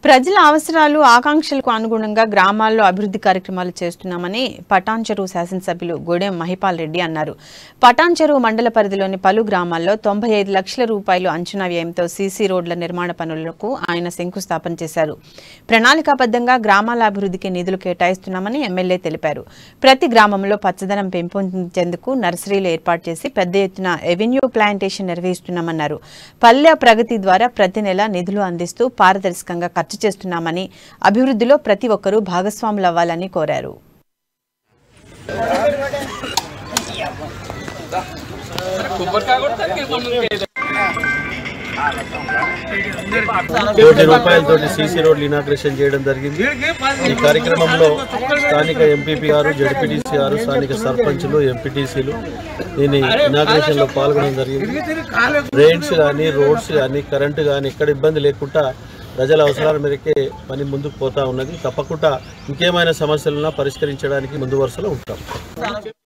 ప్రజల అవసరాలు ఆకాంక్షలకు అనుగుణంగా గ్రామాల్లో అభివృద్ధి కార్యక్రమాలు చేస్తున్నామని పటాన్చెరు శాసనసభ్యులు గూడెం మహిపాల్ రెడ్డి అన్నారు పటాన్చెరు మండల పరిధిలోని పలు గ్రామాల్లో తొంభై ఐదు లక్షల రూపాయలు అంచనా వ్యయంతో సీసీ రోడ్ల నిర్మాణ పనులకు ఆయన శంకుస్థాపన చేశారు ప్రణాళికాబద్ధంగా గ్రామాల అభివృద్ధికి నిధులు కేటాయిస్తున్నామని ఎమ్మెల్యే తెలిపారు ప్రతి గ్రామంలో పచ్చదనం పెంపొందించేందుకు నర్సరీలు ఏర్పాటు చేసి పెద్ద ఎత్తున ఎవెన్యూ ప్లాంటేషన్ నిర్వహిస్తున్నామన్నారు పల్లె ప్రగతి ద్వారా ప్రతి నెల నిధులు అందిస్తూ పారదర్శకంగా ఖర్చు చేస్తున్నామని అభివృద్ధిలో ప్రతి ఒక్కరూ భాగస్వాములవ్వాలని కోరారు కోటి రూపాయలతోటి సీసీ రోడ్లు ఇనాగ్రేషన్ చేయడం జరిగింది ఈ కార్యక్రమంలో స్థానిక ఎంపీపీ గారు జడ్పీటీసీ గారు స్థానిక సర్పంచులు ఎంపీటీసీలు దీని ఇనాగ్రేషన్ లో పాల్గొనడం జరిగింది డ్రైన్స్ కానీ రోడ్స్ కానీ కరెంటు కానీ ఎక్కడ ఇబ్బంది లేకుండా ప్రజల అవసరాల మేరకే పని ముందుకు పోతా ఉన్నది తప్పకుండా ఇంకేమైనా సమస్యలున్నా పరిష్కరించడానికి ముందు వరుసలో ఉంటాం